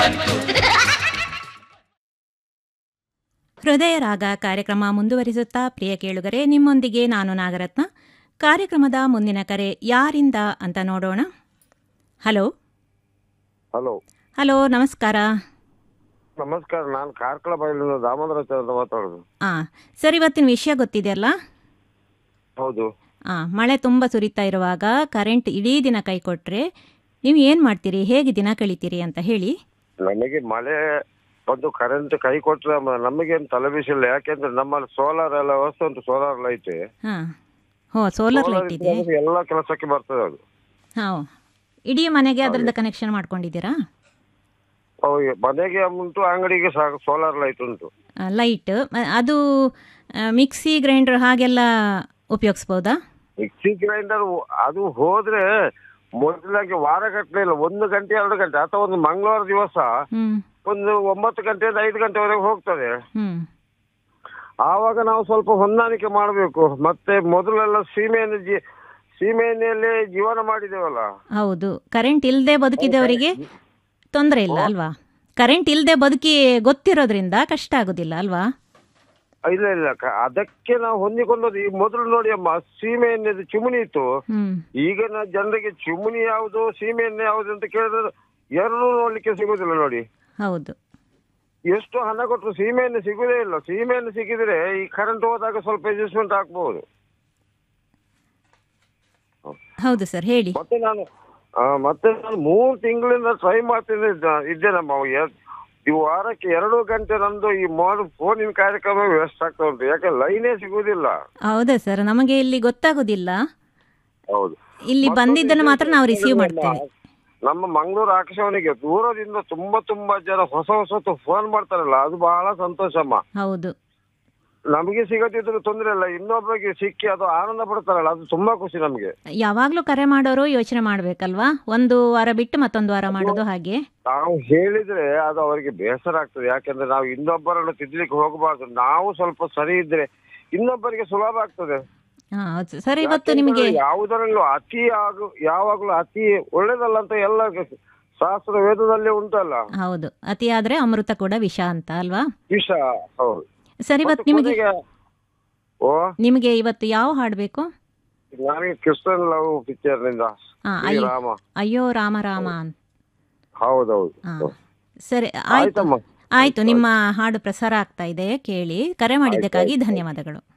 ಬಂತು ಹೃದಯ ರಾಗ ಕಾರ್ಯಕ್ರಮ ಮುಂದುವರಿಸುತ್ತಾ ಪ್ರಿಯ ಕೇಳುಗರೆ ನಿಮ್ಮೊಂದಿಗೆ ನಾನು ನಾಗರತ್ನ ಕಾರ್ಯಕ್ರಮದ ಮುಂದಿನ ಕರೆ ಯಾರಿಂದ ಅಂತ ನೋಡೋಣ ಹಲೋ ಹಲೋ ಹಲೋ ನಮಸ್ಕಾರ ನಮಸ್ಕಾರ ನಾನು ಕಾರ್ಕಳ ಬೈಲಿಂದ ದಾಮೋದರ ಅಂತ ಮಾತಾಡೋದು ಹಾಂ ಸರ್ ಇವತ್ತಿನ ವಿಷಯ ಗೊತ್ತಿದೆಯಲ್ಲ ಹೌದು ಹಾಂ ಮಳೆ ತುಂಬ ಸುರಿತಾ ಇರುವಾಗ ಕರೆಂಟ್ ಇಡೀ ದಿನ ಕೈ ಕೊಟ್ಟರೆ ನೀವು ಏನು ಮಾಡ್ತೀರಿ ಹೇಗೆ ದಿನ ಕಳಿತೀರಿ ಅಂತ ಹೇಳಿ ನಮಗೆ ಮಳೆ ಬಂದು ಕರೆಂಟ್ ಕೈ ಕೊಟ್ರೆ ಮ- ನಮಗೇನು ತಲೆಬಿಸಿಲ್ಲ ಯಾಕೆಂದ್ರೆ ನಮ್ಮಲ್ಲಿ ಸೋಲಾರ್ ಎಲ್ಲ ವ್ಯವಸ್ಥೆ ಉಂಟು ಸೋಲಾರ್ ಲೈಟ್ ಹಾಂ ಹೋ ಸೋಲಾರ್ ಲೈಟ್ ಇದೆ ಎಲ್ಲ ಕೆಲಸಕ್ಕೆ ಬರ್ತದೆ ಅದು ಹಾಂ ಇಡೀ ಮನೆಗೆ ಅದರದ್ದು ಕನೆಕ್ಷನ್ ಮಾಡ್ಕೊಂಡಿದ್ದೀರಾ ಹೌದು, ಮನೆಗೆ ಉಂಟು ಅಂಗಡಿಗೆ ಸಾಕು ಸೋಲಾರ್ ಲೈಟ್ ಉಂಟು ಲೈಟ್ ಅದು ಆ, ಮಿಕ್ಸಿ ಗ್ರೈಂಡರ್ ಹಾಗೆಲ್ಲ ಉಪಯೋಗಿಸ್ಬೋದಾ ಮಿಕ್ಸಿ ಗ್ರೈಂಡರ್ ಅದು ಹೋದ್ರೆ ಮೊದಲಾಗಿ ವಾರ ಗಟ್ಟಲೆ ಇಲ್ಲ ಒಂದು ಗಂಟೆ ಎರಡು ಗಂಟೆ ಅಥವಾ ಒಂದು ಮಂಗಳವಾರ ದಿವಸ ಹ್ಞೂ ಒಂದು ಒಂಬತ್ತು ಗಂಟೆಯಿಂದ ಐದು ಗಂಟೆವರೆಗೆ ಹೋಗ್ತದೆ ಹ್ಞೂ ಆವಾಗ ನಾವು ಸ್ವಲ್ಪ ಹೊಂದಾಣಿಕೆ ಮಾಡಬೇಕು ಮತ್ತೆ ಮೊದಲೆಲ್ಲ ಸೀಮೆಯನ್ನು ಜಿ ಸೀಮೆಎಣ್ಣೆಯಲ್ಲೇ ಜೀವನ ಮಾಡಿದ್ದೇವಲ್ಲ ಹೌದು ಕರೆಂಟ್ ಇಲ್ಲದೆ ಬದುಕಿದವರಿಗೆ ತೊಂದರೆ ಇಲ್ಲ ಅಲ್ವಾ ಕರೆಂಟ್ ಇಲ್ಲದೆ ಬದುಕಿ ಗೊತ್ತಿರೋದ್ರಿಂದ ಕಷ್ಟ ಆಗೋದಿಲ್ಲ ಅಲ್ವಾ ಇಲ್ಲ ಇಲ್ಲ ಕ- ಅದಕ್ಕೆ ನಾವು ಹೊಂದಿಕೊಂಡದ್ದು ಈ ಮೊದಲು ನೋಡಿ ಅಮ್ಮ ಸೀಮೆ ಎಣ್ಣೆದು ಚಿಮುನಿ ಇತ್ತು ಹ್ಞೂ ಈಗಿನ ಜನರಿಗೆ ಚಿಮುನಿ ಯಾವುದು ಸೀಮೆ ಎಣ್ಣೆ ಯಾವುದು ಅಂತ ಕೇಳಿದ್ರೆ ಎರಡೂ ನೋಡ್ಲಿಕ್ಕೆ ಸಿಗುದಿಲ್ಲ ನೋಡಿ ಹೌದು ಎಷ್ಟು ಹಣ ಕೊಟ್ಟರು ಸೀಮೆ ಎಣ್ಣೆ ಸಿಗುದೇ ಇಲ್ಲ ಸೀಮೆ ಎಣ್ಣೆ ಸಿಕ್ಕಿದ್ರೆ ಈ ಕರೆಂಟ್ ಹೋದಾಗ ಸ್ವಲ್ಪ ಅಡ್ಜಸ್ಟ್ಮೆಂಟ್ ಆಗ್ಬಹುದು ಹೌದು ಸರ್ ಹೇಳಿ ಮತ್ತೆ ನಾನು ಆ, ಮತ್ತೆ ನಾನು ಮೂರು ತಿಂಗಳಿಂದ ಟ್ರೈ ಮಾಡ್ತೀನಿ ಇದ್ದೇನಮ್ಮ ಎ- ಈ ವಾರಕ್ಕೆ ಎರಡು ಗಂಟೆ ನಂದು ಈ ಮಾಡು ಫೋನಿನ ಕಾರ್ಯಕ್ರಮ ವೇಸ್ಟ್ ಆಗ್ತಾ ಉಂಟು ಯಾಕೆ ಲೈನೇ ಸಿಗುವುದಿಲ್ಲ ಹೌದಾ ಸರ್ ನಮಗೆ ಇಲ್ಲಿ ಗೊತ್ತಾಗೋದಿಲ್ಲ ಹೌದು ಇಲ್ಲಿ ಬಂದಿದ್ದನ್ನು ಮಾತ್ರ ನಾವು ರಿಸೀವ್ ಮಾಡ್ತೇವೆ ನಮ್ಮ ಮಂಗಳೂರು ಆಕಾಶವಾಣಿಗೆ ದೂರದಿಂದ ತುಂಬಾ ತುಂಬಾ ಜನ ಹೊಸ ಹೊಸ ಫೋನ್ ಮಾಡ್ತಾರಲ್ಲ ಅದು ಬಹಳ ಸಂತೋಷಮ್ಮ ಹೌದು ನಮಗೆ ಸಿಗದಿದ್ರು ತೊಂದ್ರೆ ಇಲ್ಲ ಇನ್ನೊಬ್ಬರಿಗೆ ಸಿಕ್ಕಿ ಅದು ಆನಂದ ಪಡ್ತಾರಲ್ಲ ಅದು ತುಂಬಾ ಖುಷಿ ನಮಗೆ ಯಾವಾಗಲೂ ಕರೆ ಮಾಡೋರು ಯೋಚನೆ ಮಾಡಬೇಕಲ್ವಾ ಒಂದು ವಾರ ಬಿಟ್ಟು ಮತ್ತೊಂದು ವಾರ ಮಾಡೋದು ಹಾಗೆ ನಾವು ಹೇಳಿದ್ರೆ ಅದು ಅವರಿಗೆ ಬೇಸರ ಆಗ್ತದೆ ಯಾಕೆಂದ್ರೆ ನಾವು ಇನ್ನೊಬ್ಬರನ್ನು ತಿದ್ದಲಿಕ್ಕೆ ಹೋಗಬಾರ್ದು ನಾವು ಸ್ವಲ್ಪ ಸರಿ ಇದ್ರೆ ಇನ್ನೊಬ್ಬರಿಗೆ ಸುಲಭ ಆಗ್ತದೆ ಹಾಂ ಹೌದು ಸರ್ ಇವತ್ತು ನಿಮಗೆ ಯಾಕೆಂದ್ರೆ ಯಾವುದರಲ್ಲೂ ಅತಿ ಆಗು ಯಾವಾಗಲೂ ಅತಿ ಒಳ್ಳೇದಲ್ಲ ಅಂತ ಎಲ್ಲ ಶಾಸ್ತ್ರ ವೇದದಲ್ಲೇ ಉಂಟಲ್ಲ ಹೌದು ಅತಿಯಾದ್ರೆ ಅಮೃತ ಕೂಡ ವಿಷ ಅಂತ ಅಲ್ವಾ ವಿಷ ಹೌದು ಸರ್ ಇವತ್ತು ಮತ್ತೆ ನಿಮಗೆ ಕೊನೆಗೆ- ಓ ನಿಮಗೆ ಇವತ್ತು ಯಾವ ಹಾಡು ಬೇಕು ನನಗೆ ಕ್ರಿಶ್ಚಿಯನ್ ಲವ್ ಪಿಕ್ಚರ್ ನಿಂದ ಹಾ, ಅಯ್ಯೋ ರಾಮ ಅಯ್ಯೋ ರಾಮ ರಾಮ ಅಂತ ಹೌದೌದು ಹಾ. ಸರಿ ಆಯ್ತು ಆಯ್ತಮ್ಮ ಆಯ್ತು ನಿಮ್ಮ ಹಾಡು ಪ್ರಸಾರ ಆಗ್ತಾ ಇದೆ ಕೇಳಿ ಕರೆ ಮಾಡಿದ್ದಕ್ಕಾಗಿ ಧನ್ಯವಾದಗಳು